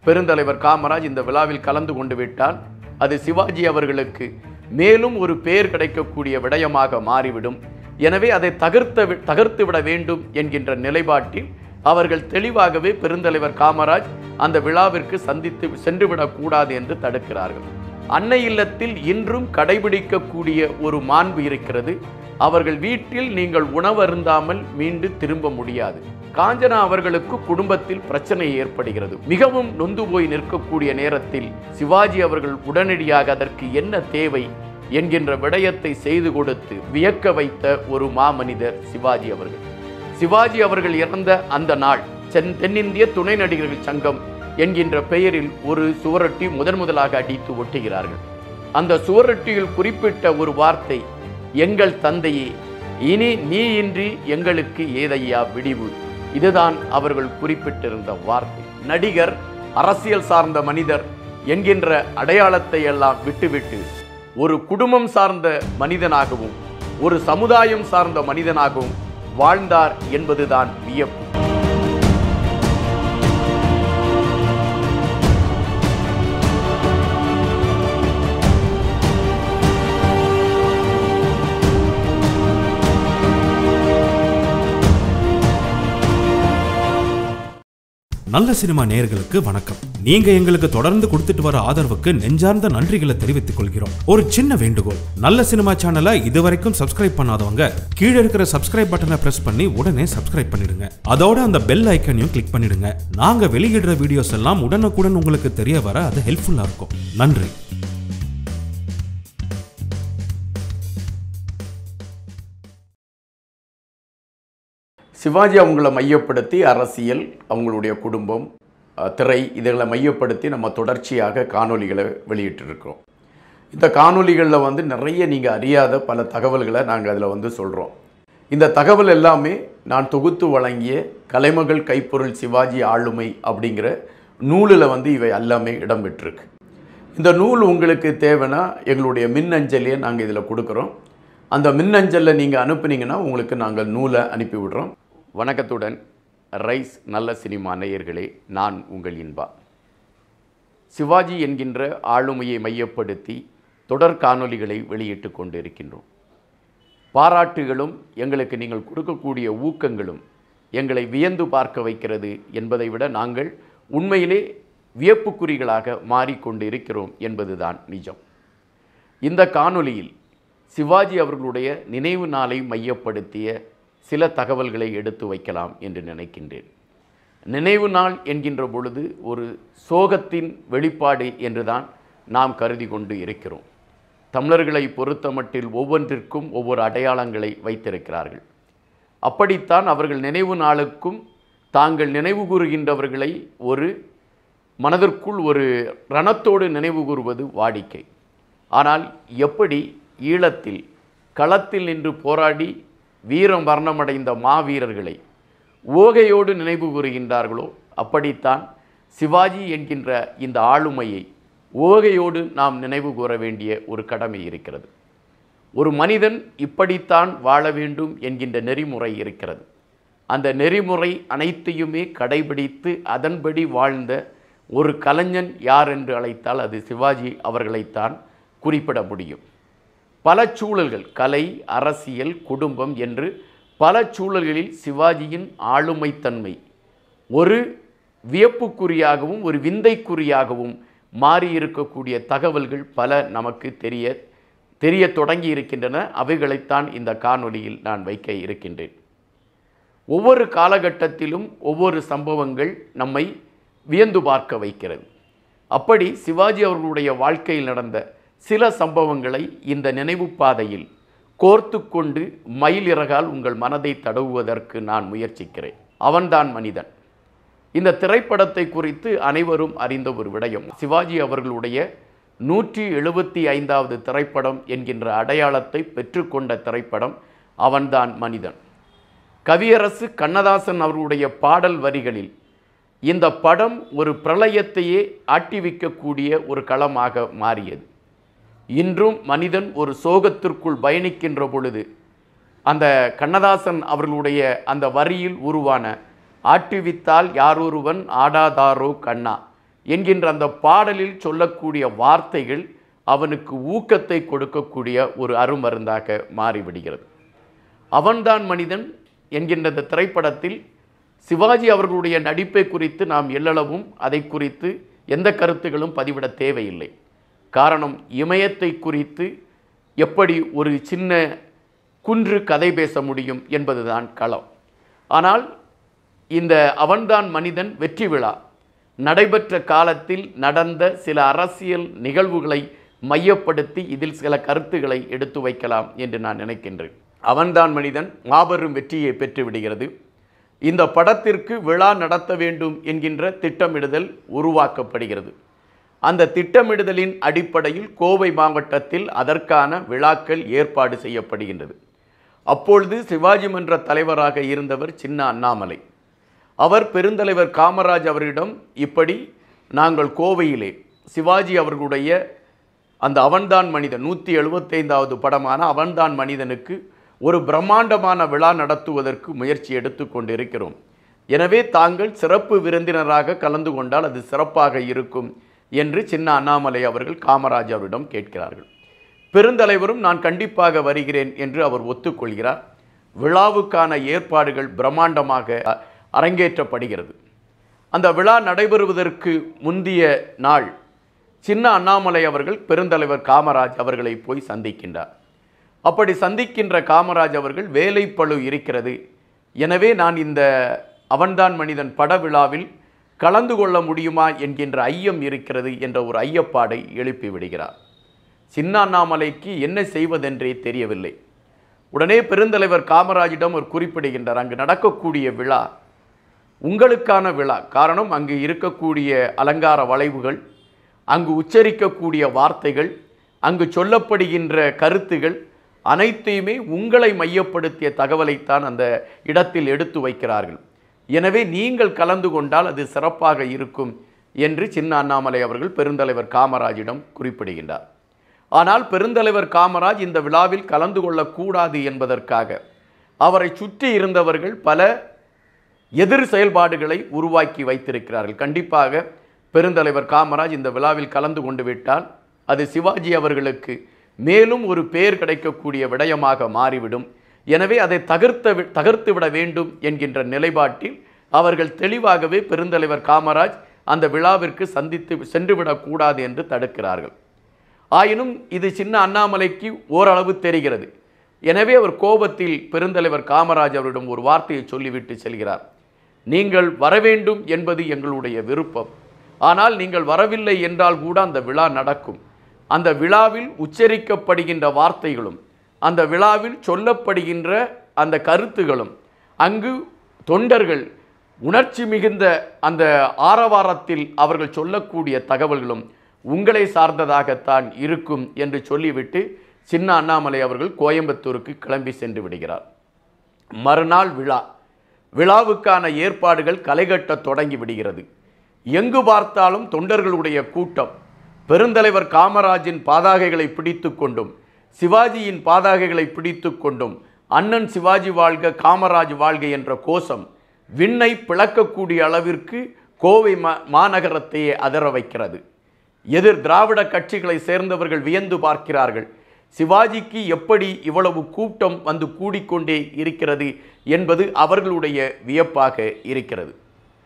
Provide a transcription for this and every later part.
பெருந்தலைவர் காமராஜ் இந்த விழாவில் கலந்து கொண்டு விட்டால் அது சிவாஜி அவர்களுக்கு மேலும் ஒரு பேர் கிடைக்கக்கூடிய விடயமாக மாறிவிடும் எனவே அதை தகர்த்த வி- தகர்த்து விட வேண்டும் என்கின்ற நிலைப்பாட்டில் அவர்கள் தெளிவாகவே பெருந்தலைவர் காமராஜ் அந்த விழாவிற்கு சந்தித்து சென்றுவிடக் கூடாது என்று தடுக்கிறார்கள் அன்னை இல்லத்தில் இன்றும் கடைபிடிக்கக்கூடிய ஒரு மாண்பு இருக்கிறது அவர்கள் வீட்டில் நீங்கள் உணவருந்தாமல் மீண்டு திரும்ப முடியாது காஞ்சனா அவர்களுக்கு குடும்பத்தில் பிரச்சனை ஏற்படுகிறது மிகவும் நொந்து போய் நிற்கக்கூடிய நேரத்தில் சிவாஜி அவர்கள் உடனடியாக அதற்கு என்ன தேவை என்கின்ற விடயத்தை செய்து கொடுத்து வியக்க வைத்த ஒரு மாமனிதர் சிவாஜி அவர்கள் சிவாஜி அவர்கள் இறந்த அந்த நாள் சென் தென்னிந்திய துணை நடிகர்கள் சங்கம் என்கின்ற பெயரில் ஒரு சுவரொட்டி முதன் முதலாக அடித்து ஒட்டுகிறார்கள் அந்த சுவரொட்டியில் குறிப்பிட்ட ஒரு வார்த்தை எங்கள் தந்தையே இனி நீ இன்றி எங்களுக்கு ஏதையா விடிவு இதுதான் அவர்கள் குறிப்பிட்டிருந்த வார்த்தை நடிகர் அரசியல் சார்ந்த மனிதர் என்கின்ற அடையாளத்தை எல்லாம் விட்டுவிட்டு ஒரு குடும்பம் சார்ந்த மனிதனாகவும் ஒரு சமுதாயம் சார்ந்த மனிதனாகவும் வாழ்ந்தார் என்பதுதான் வியப்பு நல்ல சினிமா நேயர்களுக்கு வணக்கம் நீங்க எங்களுக்கு தொடர்ந்து கொடுத்துட்டு வர ஆதரவுக்கு நெஞ்சார்ந்த நன்றிகளை தெரிவித்துக் கொள்கிறோம் ஒரு சின்ன வேண்டுகோள் நல்ல சினிமா சேனலை இதுவரைக்கும் சப்ஸ்கிரைப் பண்ணாதவங்க கீழே இருக்கிற சப்ஸ்கிரைப் பட்டனை பிரஸ் பண்ணி உடனே சப்ஸ்கிரைப் பண்ணிடுங்க அதோட அந்த பெல் ஐக்கனையும் கிளிக் பண்ணிடுங்க நாங்க வெளியிடுற வீடியோஸ் எல்லாம் உடனுக்குடன் உங்களுக்கு தெரிய வர அது ஹெல்ப்ஃபுல்லா இருக்கும் நன்றி சிவாஜி அவங்கள மையப்படுத்தி அரசியல் அவங்களுடைய குடும்பம் அஹ், திரை இதுகளை மையப்படுத்தி நம்ம தொடர்ச்சியாக காணொளிகளை வெளியிட்டிருக்கிறோம் இந்த காணொளிகளில் வந்து நிறைய நீங்கள் அறியாத பல தகவல்களை நாங்கள் அதில் வந்து சொல்கிறோம் இந்த தகவல் எல்லாமே நான் தொகுத்து வழங்கிய கலைமகள் கைப்பொருள் சிவாஜி ஆளுமை அப்படிங்கிற நூலில் வந்து இவை எல்லாமே இடம்பெற்றிருக்கு இந்த நூல் உங்களுக்கு தேவைன்னா எங்களுடைய மின்னஞ்சலையே நாங்கள் இதில் கொடுக்குறோம் அந்த மின்னஞ்சலில் நீங்கள் அனுப்புனீங்கன்னா உங்களுக்கு நாங்கள் நூலை அனுப்பி விடுறோம் வணக்கத்துடன் ரைஸ் நல்ல சினிமா நேயர்களே நான் உங்கள் இன்பா சிவாஜி என்கின்ற ஆளுமையை மையப்படுத்தி தொடர் காணொளிகளை வெளியிட்டு கொண்டு இருக்கின்றோம் பாராட்டுகளும் எங்களுக்கு நீங்கள் கொடுக்கக்கூடிய ஊக்கங்களும் எங்களை வியந்து பார்க்க வைக்கிறது என்பதை விட நாங்கள் உண்மையிலே வியப்புக்குறிகளாக மாறிக்கொண்டு இருக்கிறோம் என்பதுதான் நிஜம் இந்த காணொளியில் சிவாஜி அவர்களுடைய நினைவு நாளை மையப்படுத்திய சில தகவல்களை எடுத்து வைக்கலாம் என்று நினைக்கின்றேன் நினைவு நாள் என்கின்ற பொழுது ஒரு சோகத்தின் வெளிப்பாடு என்றுதான் நாம் கருதி கொண்டு இருக்கிறோம் தமிழர்களை பொறுத்தமட்டில் ஒவ்வொன்றிற்கும் ஒவ்வொரு அடையாளங்களை வைத்திருக்கிறார்கள் அப்படித்தான் அவர்கள் நினைவு நாளுக்கும் தாங்கள் நினைவு கூறுகின்றவர்களை ஒரு மனதிற்குள் ஒரு ரணத்தோடு நினைவு கூறுவது வாடிக்கை ஆனால் எப்படி ஈழத்தில் களத்தில் நின்று போராடி வீரம் வர்ணமடைந்த மாவீரர்களை ஓகையோடு நினைவு கூறுகின்றார்களோ அப்படித்தான் சிவாஜி என்கின்ற இந்த ஆளுமையை ஓகையோடு நாம் நினைவு கூற வேண்டிய ஒரு கடமை இருக்கிறது ஒரு மனிதன் இப்படித்தான் வாழ வேண்டும் என்கின்ற நெறிமுறை இருக்கிறது அந்த நெறிமுறை அனைத்தையுமே கடைபிடித்து அதன்படி வாழ்ந்த ஒரு கலைஞன் யார் என்று அழைத்தால் அது சிவாஜி அவர்களைத்தான் குறிப்பிட முடியும் பல சூழல்கள் கலை அரசியல் குடும்பம் என்று பல சூழல்களில் சிவாஜியின் ஆளுமைத்தன்மை ஒரு வியப்புக்குறியாகவும் ஒரு விந்தைக்குறியாகவும் மாறியிருக்கக்கூடிய தகவல்கள் பல நமக்கு தெரிய தெரிய தொடங்கி இருக்கின்றன அவைகளைத்தான் இந்த காணொளியில் நான் வைக்க இருக்கின்றேன் ஒவ்வொரு காலகட்டத்திலும் ஒவ்வொரு சம்பவங்கள் நம்மை வியந்து பார்க்க வைக்கிறது அப்படி சிவாஜி அவர்களுடைய வாழ்க்கையில் நடந்த சில சம்பவங்களை இந்த நினைவு பாதையில் கோர்த்து கொண்டு மயிலிறகால் உங்கள் மனதை தடவுவதற்கு நான் முயற்சிக்கிறேன் அவன்தான் மனிதன் இந்த திரைப்படத்தை குறித்து அனைவரும் அறிந்த ஒரு விடயம் சிவாஜி அவர்களுடைய நூற்றி எழுபத்தி ஐந்தாவது திரைப்படம் என்கின்ற அடையாளத்தை பெற்றுக்கொண்ட திரைப்படம் அவன்தான் மனிதன் கவியரசு கண்ணதாசன் அவர்களுடைய பாடல் வரிகளில் இந்த படம் ஒரு பிரளயத்தையே ஆட்டிவிக்கக்கூடிய ஒரு களமாக மாறியது இன்றும் மனிதன் ஒரு சோகத்திற்குள் பயணிக்கின்ற பொழுது அந்த கண்ணதாசன் அவர்களுடைய அந்த வரியில் உருவான ஆட்டுவித்தால் யாரொருவன் ஆடாதாரோ கண்ணா என்கின்ற அந்த பாடலில் சொல்லக்கூடிய வார்த்தைகள் அவனுக்கு ஊக்கத்தை கொடுக்கக்கூடிய ஒரு அருமருந்தாக மாறிவிடுகிறது அவன்தான் மனிதன் என்கின்ற இந்த திரைப்படத்தில் சிவாஜி அவர்களுடைய நடிப்பை குறித்து நாம் எல்லளவும் அதை குறித்து எந்த கருத்துகளும் பதிவிட தேவையில்லை காரணம் இமயத்தை குறித்து எப்படி ஒரு சின்ன குன்று கதை பேச முடியும் என்பதுதான் களம் ஆனால் இந்த அவன்தான் மனிதன் வெற்றி விழா நடைபெற்ற காலத்தில் நடந்த சில அரசியல் நிகழ்வுகளை மையப்படுத்தி இதில் சில கருத்துக்களை எடுத்து வைக்கலாம் என்று நான் நினைக்கின்றேன் அவன்தான் மனிதன் மாபெரும் வெற்றியை பெற்று விடுகிறது இந்த படத்திற்கு விழா நடத்த வேண்டும் என்கின்ற திட்டமிடுதல் உருவாக்கப்படுகிறது அந்த திட்டமிடுதலின் அடிப்படையில் கோவை மாவட்டத்தில் அதற்கான விழாக்கள் ஏற்பாடு செய்யப்படுகின்றது அப்பொழுது சிவாஜி மன்ற தலைவராக இருந்தவர் சின்ன அண்ணாமலை அவர் பெருந்தலைவர் காமராஜ் அவரிடம் இப்படி நாங்கள் கோவையிலே சிவாஜி அவர்களுடைய அந்த அவன்தான் மனிதன் நூற்றி எழுபத்தைந்தாவது படமான அவன்தான் மனிதனுக்கு ஒரு பிரம்மாண்டமான விழா நடத்துவதற்கு முயற்சி எடுத்து கொண்டிருக்கிறோம் எனவே தாங்கள் சிறப்பு விருந்தினராக கலந்து கொண்டால் அது சிறப்பாக இருக்கும் என்று சின்ன அண்ணாமலை அவர்கள் காமராஜ் அவரிடம் கேட்கிறார்கள் பெருந்தலைவரும் நான் கண்டிப்பாக வருகிறேன் என்று அவர் ஒத்துக்கொள்கிறார் விழாவுக்கான ஏற்பாடுகள் பிரம்மாண்டமாக அ- அரங்கேற்றப்படுகிறது அந்த விழா நடைபெறுவதற்கு முந்திய நாள் சின்ன அண்ணாமலை அவர்கள் பெருந்தலைவர் காமராஜ் அவர்களை போய் சந்திக்கின்றார் அப்படி சந்திக்கின்ற காமராஜ் அவர்கள் வேலைப்பளு இருக்கிறது எனவே நான் இந்த அவன்தான் மனிதன் பட விழாவில் கலந்து கொள்ள முடியுமா என்கின்ற ஐயம் இருக்கிறது என்ற ஒரு ஐயப்பாடை எழுப்பி விடுகிறார் சின்ன அண்ணாமலைக்கு என்ன செய்வதென்றே தெரியவில்லை உடனே பெருந்தலைவர் காமராஜிடம் ஒரு குறிப்பிடுகின்றார் அங்கு நடக்கக்கூடிய விழா உங்களுக்கான விழா காரணம் அங்கு இருக்கக்கூடிய அலங்கார வளைவுகள் அங்கு உச்சரிக்கக்கூடிய வார்த்தைகள் அங்கு சொல்லப்படுகின்ற கருத்துகள் அனைத்தையுமே உங்களை மையப்படுத்திய தகவலைத்தான் அந்த இடத்தில் எடுத்து வைக்கிறார்கள் எனவே நீங்கள் கலந்து கொண்டால் அது சிறப்பாக இருக்கும் என்று சின்ன அண்ணாமலை அவர்கள் பெருந்தலைவர் காமராஜிடம் குறிப்பிடுகின்றார் ஆனால் பெருந்தலைவர் காமராஜ் இந்த விழாவில் கலந்து கொள்ளக்கூடாது என்பதற்காக அவரை சுற்றி இருந்தவர்கள் பல எதிர் செயல்பாடுகளை உருவாக்கி வைத்திருக்கிறார்கள் கண்டிப்பாக பெருந்தலைவர் காமராஜ் இந்த விழாவில் கலந்து கொண்டு விட்டால் அது சிவாஜி அவர்களுக்கு மேலும் ஒரு பேர் கிடைக்கக்கூடிய விடயமாக மாறிவிடும் எனவே அதை தகர்த்த வி- தகர்த்து விட வேண்டும் என்கின்ற நிலைப்பாட்டில் அவர்கள் தெளிவாகவே பெருந்தலைவர் காமராஜ் அந்த விழாவிற்கு சந்தித்து சென்றுவிடக்கூடாது என்று தடுக்கிறார்கள் ஆயினும் இது சின்ன அண்ணாமலைக்கு ஓரளவு தெரிகிறது எனவே அவர் கோபத்தில் பெருந்தலைவர் காமராஜ் அவரிடம் ஒரு வார்த்தையை சொல்லிவிட்டு செல்கிறார் நீங்கள் வரவேண்டும் என்பது எங்களுடைய விருப்பம் ஆனால் நீங்கள் வரவில்லை என்றால் கூட அந்த விழா நடக்கும் அந்த விழாவில் உச்சரிக்கப்படுகின்ற வார்த்தைகளும் அந்த விழாவில் சொல்லப்படுகின்ற அந்த கருத்துகளும் அங்கு தொண்டர்கள் உணர்ச்சி மிகுந்த அந்த ஆரவாரத்தில் அவர்கள் சொல்லக்கூடிய தகவல்களும் உங்களை சார்ந்ததாகத்தான் இருக்கும் என்று சொல்லிவிட்டு சின்ன அண்ணாமலை அவர்கள் கோயம்புத்தூருக்கு கிளம்பி சென்று விடுகிறார் மறுநாள் விழா விழாவுக்கான ஏற்பாடுகள் களைகட்டத் தொடங்கி விடுகிறது எங்கு பார்த்தாலும் தொண்டர்களுடைய கூட்டம் பெருந்தலைவர் காமராஜின் பாதாகைகளை பிடித்து கொண்டும் சிவாஜியின் பாதாகைகளை பிடித்து கொண்டும் அண்ணன் சிவாஜி வாழ்க காமராஜ் வாழ்க என்ற கோஷம் விண்ணை பிளக்கக்கூடிய அளவிற்கு கோவை மா மாநகரத்தையே அதர வைக்கிறது எதிர் திராவிட கட்சிகளை சேர்ந்தவர்கள் வியந்து பார்க்கிறார்கள் சிவாஜிக்கு எப்படி இவ்வளவு கூட்டம் வந்து கூடிக்கொண்டே இருக்கிறது என்பது அவர்களுடைய வியப்பாக இருக்கிறது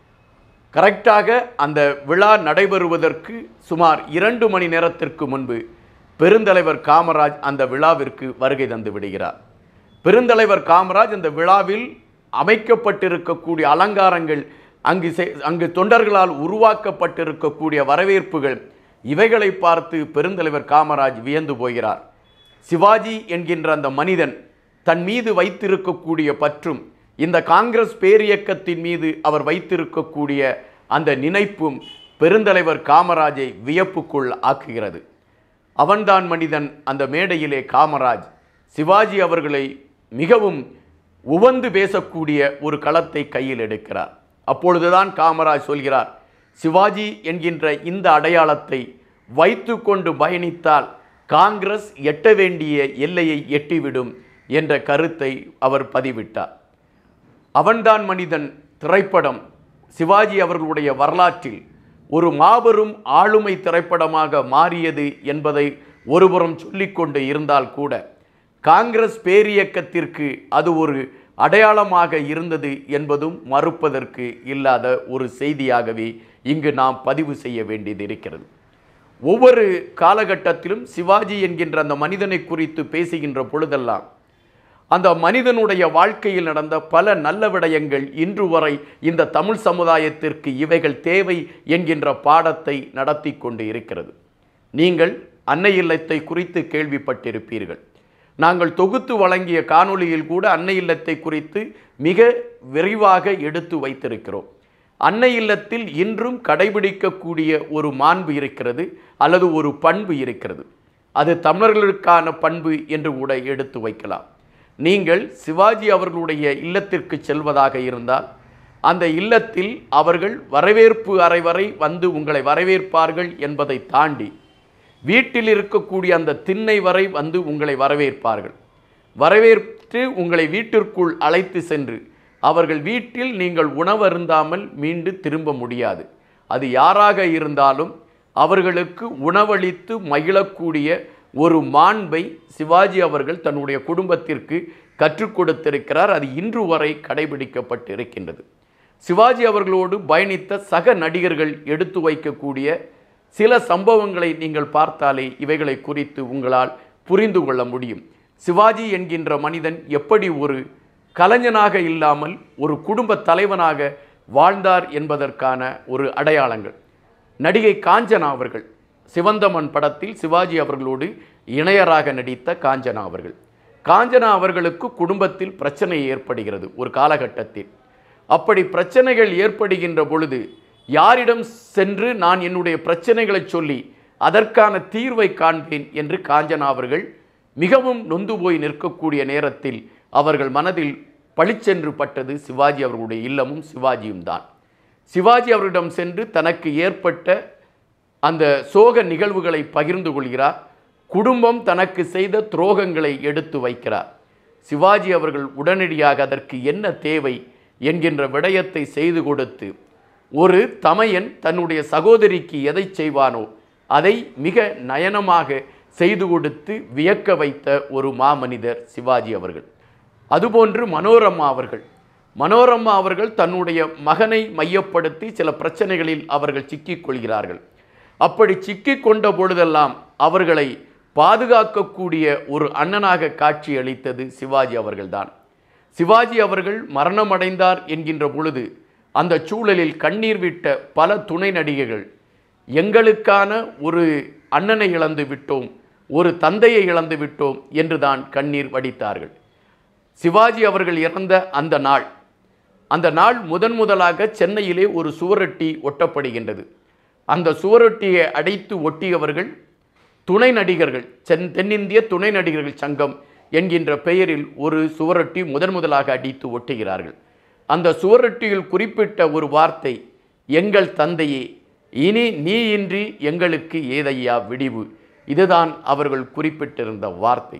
கரெக்டாக அந்த விழா நடைபெறுவதற்கு சுமார் இரண்டு மணி நேரத்திற்கு முன்பு பெருந்தலைவர் காமராஜ் அந்த விழாவிற்கு வருகை தந்து விடுகிறார் பெருந்தலைவர் காமராஜ் அந்த விழாவில் அமைக்கப்பட்டிருக்கக்கூடிய அலங்காரங்கள் அங்கு செ- அங்கு தொண்டர்களால் உருவாக்கப்பட்டிருக்கக்கூடிய வரவேற்புகள் இவைகளை பார்த்து பெருந்தலைவர் காமராஜ் வியந்து போகிறார் சிவாஜி என்கின்ற அந்த மனிதன் தன் மீது வைத்திருக்கக்கூடிய பற்றும் இந்த காங்கிரஸ் பேரியக்கத்தின் மீது அவர் வைத்திருக்கக்கூடிய அந்த நினைப்பும் பெருந்தலைவர் காமராஜை வியப்புக்குள் ஆக்குகிறது அவன்தான் மனிதன் அந்த மேடையிலே காமராஜ் சிவாஜி அவர்களை மிகவும் உவந்து பேசக்கூடிய ஒரு களத்தை கையில் எடுக்கிறார் அப்பொழுதுதான் காமராஜ் சொல்கிறார் சிவாஜி என்கின்ற இந்த அடையாளத்தை வைத்துக்கொண்டு பயணித்தால் காங்கிரஸ் எட்ட வேண்டிய எல்லையை எட்டிவிடும் என்ற கருத்தை அவர் பதிவிட்டார் அவன்தான் மனிதன் திரைப்படம் சிவாஜி அவர்களுடைய வரலாற்றில் ஒரு மாபெரும் ஆளுமை திரைப்படமாக மாறியது என்பதை ஒருபுறம் சொல்லிக்கொண்டு இருந்தால் கூட காங்கிரஸ் பேரியக்கத்திற்கு அது ஒரு அடையாளமாக இருந்தது என்பதும் மறுப்பதற்கு இல்லாத ஒரு செய்தியாகவே இங்கு நாம் பதிவு செய்ய வேண்டியது இருக்கிறது ஒவ்வொரு காலகட்டத்திலும் சிவாஜி என்கின்ற அந்த மனிதனை குறித்து பேசுகின்ற பொழுதெல்லாம் அந்த மனிதனுடைய வாழ்க்கையில் நடந்த பல நல்ல விடயங்கள் இன்று வரை இந்த தமிழ் சமுதாயத்திற்கு இவைகள் தேவை என்கின்ற பாடத்தை நடத்தி கொண்டு இருக்கிறது நீங்கள் அன்னை இல்லத்தை குறித்து கேள்விப்பட்டிருப்பீர்கள் நாங்கள் தொகுத்து வழங்கிய காணொளியில் கூட அன்னை இல்லத்தை குறித்து மிக விரிவாக எடுத்து வைத்திருக்கிறோம் அன்னை இல்லத்தில் இன்றும் கடைபிடிக்கக்கூடிய ஒரு மாண்பு இருக்கிறது அல்லது ஒரு பண்பு இருக்கிறது அது தமிழர்களுக்கான பண்பு என்று கூட எடுத்து வைக்கலாம் நீங்கள் சிவாஜி அவர்களுடைய இல்லத்திற்கு செல்வதாக இருந்தால் அந்த இல்லத்தில் அவர்கள் வரவேற்பு அறை வரை வந்து உங்களை வரவேற்பார்கள் என்பதை தாண்டி வீட்டில் இருக்கக்கூடிய அந்த திண்ணை வரை வந்து உங்களை வரவேற்பார்கள் வரவேற்று உங்களை வீட்டிற்குள் அழைத்து சென்று அவர்கள் வீட்டில் நீங்கள் உணவருந்தாமல் மீண்டு திரும்ப முடியாது அது யாராக இருந்தாலும் அவர்களுக்கு உணவளித்து மகிழக்கூடிய ஒரு மாண்பை சிவாஜி அவர்கள் தன்னுடைய குடும்பத்திற்கு கற்றுக் கொடுத்திருக்கிறார் அது இன்று வரை கடைபிடிக்கப்பட்டு இருக்கின்றது சிவாஜி அவர்களோடு பயணித்த சக நடிகர்கள் எடுத்து வைக்கக்கூடிய சில சம்பவங்களை நீங்கள் பார்த்தாலே இவைகளை குறித்து உங்களால் புரிந்து கொள்ள முடியும் சிவாஜி என்கின்ற மனிதன் எப்படி ஒரு கலைஞனாக இல்லாமல் ஒரு குடும்ப தலைவனாக வாழ்ந்தார் என்பதற்கான ஒரு அடையாளங்கள் நடிகை காஞ்சனா அவர்கள் சிவந்தமன் படத்தில் சிவாஜி அவர்களோடு இணையராக நடித்த காஞ்சனா அவர்கள் காஞ்சனா அவர்களுக்கு குடும்பத்தில் பிரச்சனை ஏற்படுகிறது ஒரு காலகட்டத்தில் அப்படி பிரச்சனைகள் ஏற்படுகின்ற பொழுது யாரிடம் சென்று நான் என்னுடைய பிரச்சனைகளை சொல்லி அதற்கான தீர்வை காண்பேன் என்று காஞ்சனா அவர்கள் மிகவும் நொந்து போய் நிற்கக்கூடிய நேரத்தில் அவர்கள் மனதில் பளிச்சென்று பட்டது சிவாஜி அவர்களுடைய இல்லமும் சிவாஜியும் தான் சிவாஜி அவரிடம் சென்று தனக்கு ஏற்பட்ட அந்த சோக நிகழ்வுகளை பகிர்ந்து கொள்கிறார் குடும்பம் தனக்கு செய்த துரோகங்களை எடுத்து வைக்கிறார் சிவாஜி அவர்கள் உடனடியாக அதற்கு என்ன தேவை என்கின்ற விடயத்தை செய்து கொடுத்து ஒரு தமையன் தன்னுடைய சகோதரிக்கு எதை செய்வானோ அதை மிக நயனமாக செய்து கொடுத்து வியக்க வைத்த ஒரு மாமனிதர் சிவாஜி அவர்கள் அதுபோன்று மனோரமா அவர்கள் மனோரமா அவர்கள் தன்னுடைய மகனை மையப்படுத்தி சில பிரச்சனைகளில் அவர்கள் சிக்கிக் கொள்கிறார்கள் அப்படி சிக்கிக் கொண்ட பொழுதெல்லாம் அவர்களை பாதுகாக்கக்கூடிய ஒரு அண்ணனாக காட்சி அளித்தது சிவாஜி அவர்கள்தான் சிவாஜி அவர்கள் மரணமடைந்தார் என்கின்ற பொழுது அந்த சூழலில் கண்ணீர் விட்ட பல துணை நடிகைகள் எங்களுக்கான ஒரு அண்ணனை இழந்து விட்டோம் ஒரு தந்தையை இழந்து விட்டோம் என்றுதான் கண்ணீர் வடித்தார்கள் சிவாஜி அவர்கள் இறந்த அந்த நாள் அந்த நாள் முதன் முதலாக சென்னையிலே ஒரு சுவரொட்டி ஒட்டப்படுகின்றது அந்த சுவரொட்டியை அடைத்து ஒட்டியவர்கள் துணை நடிகர்கள் சென் தென்னிந்திய துணை நடிகர்கள் சங்கம் என்கின்ற பெயரில் ஒரு சுவரொட்டி முதன் முதலாக அடித்து ஒட்டுகிறார்கள் அந்த சுவரொட்டியில் குறிப்பிட்ட ஒரு வார்த்தை எங்கள் தந்தையே இனி நீ இன்றி எங்களுக்கு ஏதையா விடிவு இதுதான் அவர்கள் குறிப்பிட்டிருந்த வார்த்தை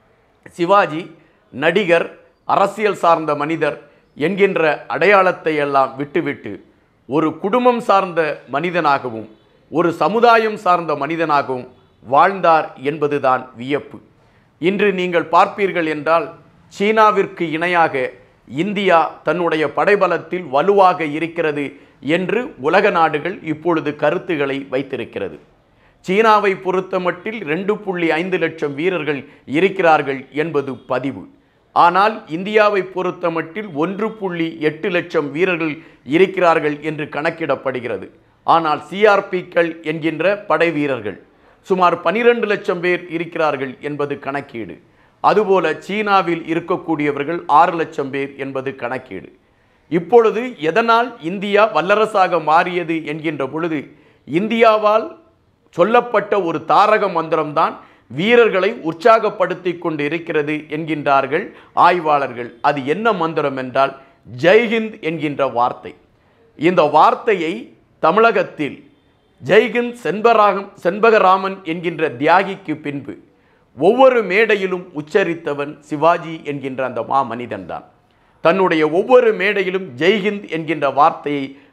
சிவாஜி நடிகர் அரசியல் சார்ந்த மனிதர் என்கின்ற அடையாளத்தை எல்லாம் விட்டுவிட்டு ஒரு குடும்பம் சார்ந்த மனிதனாகவும் ஒரு சமுதாயம் சார்ந்த மனிதனாகவும் வாழ்ந்தார் என்பதுதான் வியப்பு இன்று நீங்கள் பார்ப்பீர்கள் என்றால் சீனாவிற்கு இணையாக இந்தியா தன்னுடைய படைபலத்தில் வலுவாக இருக்கிறது என்று உலக நாடுகள் இப்பொழுது கருத்துக்களை வைத்திருக்கிறது சீனாவை பொறுத்தமட்டில் ரெண்டு புள்ளி ஐந்து லட்சம் வீரர்கள் இருக்கிறார்கள் என்பது பதிவு ஆனால் இந்தியாவை பொறுத்தமட்டில் ஒன்று புள்ளி எட்டு லட்சம் வீரர்கள் இருக்கிறார்கள் என்று கணக்கிடப்படுகிறது ஆனால் சிஆர்பிக்கள் என்கின்ற படை வீரர்கள் சுமார் பனிரெண்டு லட்சம் பேர் இருக்கிறார்கள் என்பது கணக்கீடு அதுபோல சீனாவில் இருக்கக்கூடியவர்கள் ஆறு லட்சம் பேர் என்பது கணக்கீடு இப்பொழுது எதனால் இந்தியா வல்லரசாக மாறியது என்கின்ற பொழுது இந்தியாவால் சொல்லப்பட்ட ஒரு தாரக மந்திரம்தான் வீரர்களை உற்சாகப்படுத்தி கொண்டு இருக்கிறது என்கின்றார்கள் ஆய்வாளர்கள் அது என்ன மந்திரம் என்றால் ஜெய்ஹிந்த் என்கின்ற வார்த்தை இந்த வார்த்தையை தமிழகத்தில் ஜெய்ஹிந்த் செண்பராகம் செண்பகராமன் என்கின்ற தியாகிக்கு பின்பு ஒவ்வொரு மேடையிலும் உச்சரித்தவன் சிவாஜி என்கின்ற அந்த மாமனிதன்தான் தன்னுடைய ஒவ்வொரு மேடையிலும் ஜெய்ஹிந்த் என்கின்ற வார்த்தையை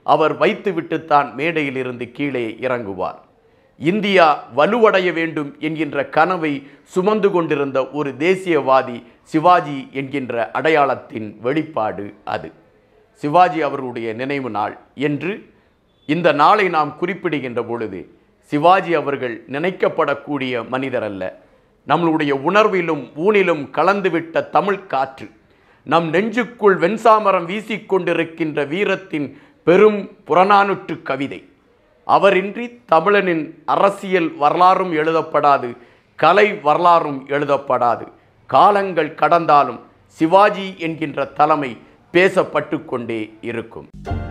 அவர் வைத்துவிட்டுத்தான் மேடையிலிருந்து கீழே இறங்குவார் இந்தியா வலுவடைய வேண்டும் என்கின்ற கனவை சுமந்து கொண்டிருந்த ஒரு தேசியவாதி சிவாஜி என்கின்ற அடையாளத்தின் வெளிப்பாடு அது சிவாஜி அவர்களுடைய நினைவு நாள் என்று இந்த நாளை நாம் குறிப்பிடுகின்ற பொழுது சிவாஜி அவர்கள் நினைக்கப்படக்கூடிய மனிதர் அல்ல நம்மளுடைய உணர்விலும் ஊனிலும் கலந்துவிட்ட தமிழ் காற்று நம் நெஞ்சுக்குள் வெண்சாமரம் வீசிக்கொண்டிருக்கின்ற வீரத்தின் பெரும் புறநானூற்று கவிதை அவரின்றி தமிழனின் அரசியல் வரலாறும் எழுதப்படாது கலை வரலாறும் எழுதப்படாது காலங்கள் கடந்தாலும் சிவாஜி என்கின்ற தலைமை பேசப்பட்டு கொண்டே இருக்கும்